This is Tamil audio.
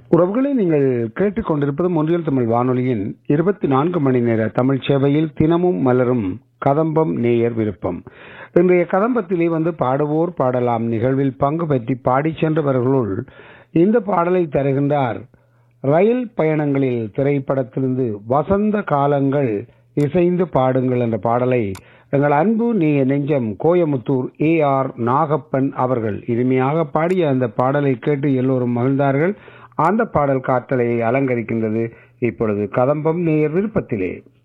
உறவுகளை நீங்கள் கேட்டுக்கொண்டிருப்பது ஒன்றியல் தமிழ் வானொலியின் இருபத்தி நான்கு மணி நேர தமிழ் சேவையில் தினமும் மலரும் கதம்பம் நேயர் விருப்பம் இன்றைய கதம்பத்திலே வந்து பாடுவோர் பாடலாம் நிகழ்வில் பங்கு பற்றி பாடி சென்றவர்களுள் இந்த பாடலை தருகின்றார் ரயில் பயணங்களில் திரைப்படத்திலிருந்து வசந்த காலங்கள் இசைந்து பாடுங்கள் என்ற பாடலை எங்கள் அன்பு நீ நெஞ்சம் கோயமுத்தூர் ஏ ஆர் நாகப்பன் அவர்கள் இனிமையாக பாடிய அந்த பாடலை கேட்டு எல்லோரும் மகிழ்ந்தார்கள் அந்த பாடல் காற்றலையை அலங்கரிக்கின்றது இப்பொழுது கதம்பம் நேயர் விருப்பத்திலே